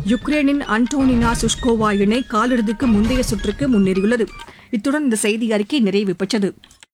யுக்ரைனின் Antonina Sushkova இணை காலிறுதிக்கு முந்தைய சுற்றுக்கு முன்னேறியுள்ளது இத்துடன் இந்த செய்தி அறிக்கை நிறைவு பெற்றது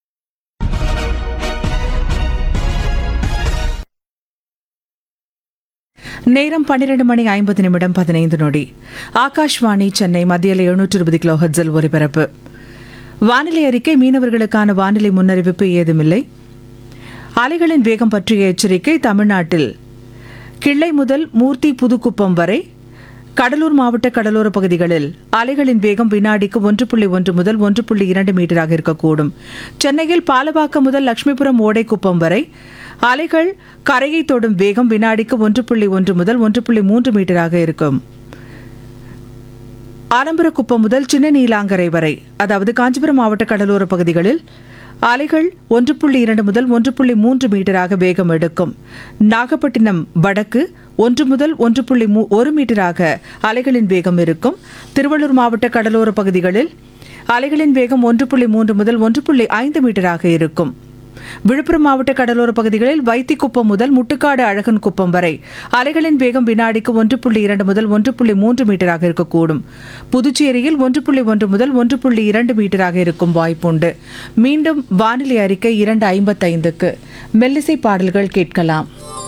நேரம் பன்னிரண்டு மணி ஐம்பது நிமிடம் பதினைந்து நொடி ஆகாஷ்வாணி சென்னை மத்தியில் எழுநூற்று இருபது கிலோ ஹெட்ஸில் ஒலிபரப்பு வானிலை அறிக்கை மீனவர்களுக்கான வானிலை முன்னறிவிப்பு ஏதுமில்லை அலைகளின் வேகம் பற்றிய எச்சரிக்கை தமிழ்நாட்டில் கிள்ளை முதல் மூர்த்தி புதுக்குப்பம் வரை கடலூர் மாவட்ட கடலோர பகுதிகளில் அலைகளின் வேகம் வினாடிக்கு ஒன்று புள்ளி ஒன்று முதல் ஒன்று புள்ளி இரண்டு மீட்டராக இருக்கக்கூடும் சென்னையில் பாலவாக்கம் முதல் லட்சுமிபுரம் ஓடைக்குப்பம் வரை அலைகள் கரையை தொடும் வேகம் வினாடிக்கு ஒன்று புள்ளி ஒன்று முதல் ஒன்று புள்ளி மூன்று மீட்டராக இருக்கும் ஆலம்பரக்குப்பம் முதல் சின்ன நீலாங்கரை வரை அதாவது காஞ்சிபுரம் மாவட்ட கடலோர பகுதிகளில் அலைகள் ஒன்று புள்ளி இரண்டு முதல் ஒன்று புள்ளி மூன்று மீட்டராக வேகம் எடுக்கும் நாகப்பட்டினம் வடக்கு ஒன்று முதல் ஒன்று புள்ளி மூ ஒரு மீட்டராக அலைகளின் வேகம் இருக்கும் திருவள்ளூர் மாவட்ட கடலோர பகுதிகளில் அலைகளின் வேகம் ஒன்று புள்ளி மூன்று முதல் ஒன்று புள்ளி ஐந்து மீட்டராக இருக்கும் விழுப்புரம் மாவட்ட கடலோர பகுதிகளில் வைத்திக்குப்பம் முதல் முட்டுக்காடு அழகன் குப்பம் வரை அலைகளின் வேகம் வினாடிக்கு ஒன்று புள்ளி இரண்டு முதல் ஒன்று புள்ளி மூன்று மீட்டராக இருக்கக்கூடும் புதுச்சேரியில் ஒன்று புள்ளி ஒன்று முதல் ஒன்று புள்ளி இரண்டு மீட்டராக இருக்கும் வாய்ப்புண்டு மீண்டும் வானிலை அறிக்கை இரண்டு ஐம்பத்தைந்துக்கு மெல்லிசை பாடல்கள் கேட்கலாம்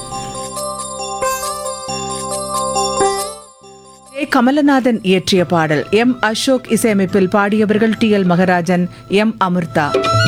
ஏ. கமலநாதன் இயற்றிய பாடல் எம் அசோக் இசையமைப்பில் பாடியவர்கள் T L Maharajan M Amrita